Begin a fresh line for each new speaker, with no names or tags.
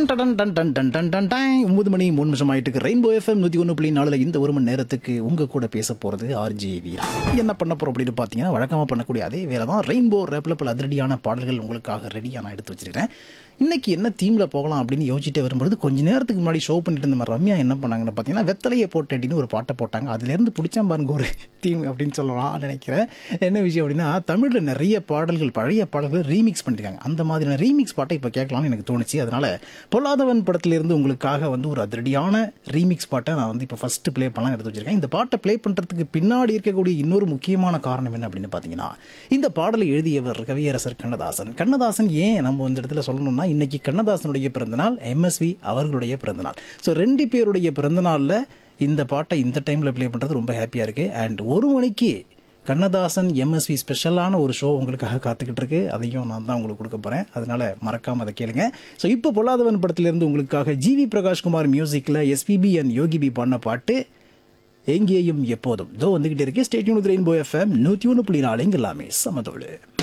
Ton டன் டன் டன் டன் டன் டன். ஒன்பது மணி மூணு நிமிஷம் ஆயிட்டு இருக்கு ரெயின்போ எஃப்எம் நூத்தி ஒன்று புள்ளி நாலுல இந்த ஒரு மணி நேரத்துக்கு உங்க கூட பேச போறது ஆர்ஜே வீரா என்ன பண்ண போறோம் அப்படின்னு பாத்தீங்கன்னா வழக்கமா பண்ணக்கூடிய அதே வேலை தான் ரெயின்போ ரேப்ல பல அதிரடியான பாடல்கள் உங்களுக்காக ரெடியா நான் எடுத்து வச்சிருக்கேன் இன்னைக்கு என்ன தீம்ல போகலாம் அப்படின்னு யோசிச்சுட்டே வரும்போது கொஞ்ச நேரத்துக்கு முன்னாடி ஷோ பண்ணிட்டு இருந்த மாதிரி ரம்யா என்ன பண்ணாங்கன்னு பார்த்தீங்கன்னா வெத்தலையை போட்டு அப்படின்னு ஒரு பாட்டை போட்டாங்க அதுலேருந்து பிடிச்சா பாருங்க ஒரு தீம் அப்படின்னு சொல்லலாம் நினைக்கிறேன் என்ன விஷயம் அப்படின்னா தமிழில் நிறைய பாடல்கள் பழைய பாடல்கள் ரீமிக்ஸ் பண்ணிருக்காங்க அந்த மாதிரியான ரீமிக்ஸ் பாட்டை இப்போ கேட்கலாம்னு எனக்கு தோணுச்சு அதனால பொல்லாதவன் படத்திலிருந்து உங்களுக்காக வந்து ஒரு அதிரடியான ரீமிக்ஸ் பாட்டை நான் வந்து இப்போ ஃபர்ஸ்ட் ப்ளே பண்ணலாம் எடுத்து வச்சிருக்கேன் இந்த பாட்டை ப்ளே பண்ணுறதுக்கு பின்னாடி இருக்கக்கூடிய இன்னொரு முக்கியமான காரணம் என்ன அப்படின்னு பார்த்தீங்கன்னா இந்த பாடலை எழுதியவர் கவியரசர் கண்ணதாசன் கண்ணதாசன் ஏன் நம்ம இந்த இடத்துல சொல்லணும்னா இன்னைக்கு கண்ணதாசனுடைய பிறந்தநாள் எம்எஸ்வி அவர்களுடைய பிறந்தநாள் ஸோ ரெண்டு பேருடைய பிறந்தநாளில் இந்த பாட்டை இந்த டைமில் ப்ளே பண்ணுறது ரொம்ப ஹாப்பியாக இருக்குது அண்ட் ஒரு மணிக்கு கண்ணதாசன் எம்எஸ்வி ஸ்பெஷலான ஒரு ஷோ உங்களுக்காக காத்துக்கிட்டு இருக்கு அதையும் நான் தான் உங்களுக்கு கொடுக்க போகிறேன் அதனால மறக்காம அதை கேளுங்க ஸோ இப்போ பொல்லாதவன் படத்திலிருந்து உங்களுக்காக ஜிவி பிரகாஷ்குமார் மியூசிக்கில் எஸ்பிபி அண்ட் யோகி பி பாடின பாட்டு எங்கேயும் எப்போதும் இதோ வந்துகிட்டே இருக்கு ஸ்டேட்யூன் ரெயின்போ எஃப்எம் நூற்றி ஒன்று புள்ளி நாலு இங்க எல்லாமே சமதோடு